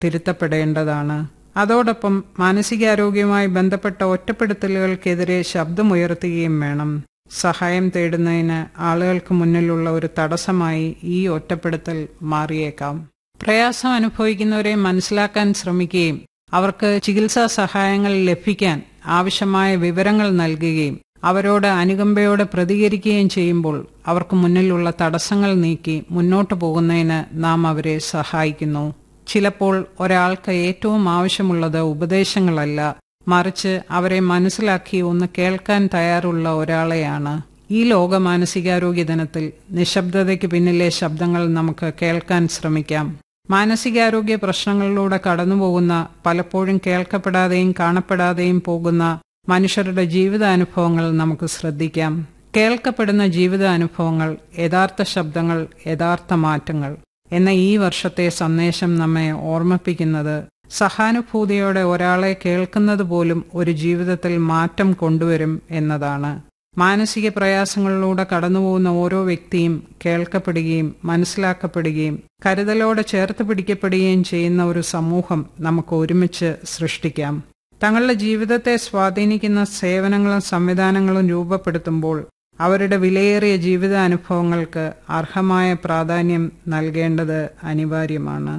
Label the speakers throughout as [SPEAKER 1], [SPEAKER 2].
[SPEAKER 1] തിരുത്തപ്പെടേണ്ടതാണ് അതോടൊപ്പം മാനസികാരോഗ്യവുമായി ബന്ധപ്പെട്ട ഒറ്റപ്പെടുത്തലുകൾക്കെതിരെ ശബ്ദമുയർത്തുകയും വേണം സഹായം തേടുന്നതിന് ആളുകൾക്ക് മുന്നിലുള്ള ഒരു തടസ്സമായി ഈ ഒറ്റപ്പെടുത്തൽ മാറിയേക്കാം പ്രയാസം അനുഭവിക്കുന്നവരെ മനസ്സിലാക്കാൻ ശ്രമിക്കുകയും അവർക്ക് ചികിത്സാ സഹായങ്ങൾ ലഭിക്കാൻ ആവശ്യമായ വിവരങ്ങൾ നൽകുകയും അവരോട് അനുകമ്പയോടെ പ്രതികരിക്കുകയും ചെയ്യുമ്പോൾ അവർക്ക് മുന്നിലുള്ള തടസ്സങ്ങൾ നീക്കി മുന്നോട്ടു പോകുന്നതിന് നാം അവരെ സഹായിക്കുന്നു ചിലപ്പോൾ ഒരാൾക്ക് ഏറ്റവും ആവശ്യമുള്ളത് ഉപദേശങ്ങളല്ല മറിച്ച് അവരെ മനസ്സിലാക്കി ഒന്ന് കേൾക്കാൻ തയ്യാറുള്ള ഒരാളെയാണ് ഈ ലോക മാനസികാരോഗ്യ ദിനത്തിൽ നിശബ്ദതയ്ക്ക് പിന്നിലെ ശബ്ദങ്ങൾ നമുക്ക് കേൾക്കാൻ ശ്രമിക്കാം മാനസികാരോഗ്യ പ്രശ്നങ്ങളിലൂടെ കടന്നുപോകുന്ന പലപ്പോഴും കേൾക്കപ്പെടാതെയും കാണപ്പെടാതെയും പോകുന്ന മനുഷ്യരുടെ ജീവിതാനുഭവങ്ങൾ നമുക്ക് ശ്രദ്ധിക്കാം കേൾക്കപ്പെടുന്ന ജീവിതാനുഭവങ്ങൾ യഥാർത്ഥ ശബ്ദങ്ങൾ യഥാർത്ഥ മാറ്റങ്ങൾ എന്ന ഈ വർഷത്തെ സന്ദേശം നമ്മെ ഓർമ്മിപ്പിക്കുന്നത് സഹാനുഭൂതിയോടെ ഒരാളെ കേൾക്കുന്നത് പോലും ഒരു ജീവിതത്തിൽ മാറ്റം കൊണ്ടുവരും എന്നതാണ് മാനസിക പ്രയാസങ്ങളിലൂടെ കടന്നുപോകുന്ന ഓരോ വ്യക്തിയും കേൾക്കപ്പെടുകയും മനസ്സിലാക്കപ്പെടുകയും കരുതലോടെ ചേർത്ത് പിടിക്കപ്പെടുകയും ചെയ്യുന്ന ഒരു സമൂഹം നമുക്ക് ഒരുമിച്ച് സൃഷ്ടിക്കാം തങ്ങളുടെ ജീവിതത്തെ സ്വാധീനിക്കുന്ന സേവനങ്ങളും സംവിധാനങ്ങളും രൂപപ്പെടുത്തുമ്പോൾ അവരുടെ വിലയേറിയ ജീവിതാനുഭവങ്ങൾക്ക് അർഹമായ പ്രാധാന്യം നൽകേണ്ടത് അനിവാര്യമാണ്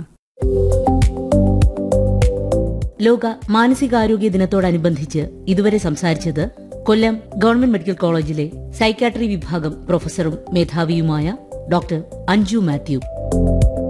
[SPEAKER 2] ലോക മാനസികാരോഗ്യ ദിനത്തോടനുബന്ധിച്ച് ഇതുവരെ സംസാരിച്ചത് കൊല്ലം ഗവൺമെന്റ് മെഡിക്കൽ കോളേജിലെ സൈക്കാട്രി വിഭാഗം പ്രൊഫസറും മേധാവിയുമായ ഡോക്ടർ അഞ്ജു മാത്യു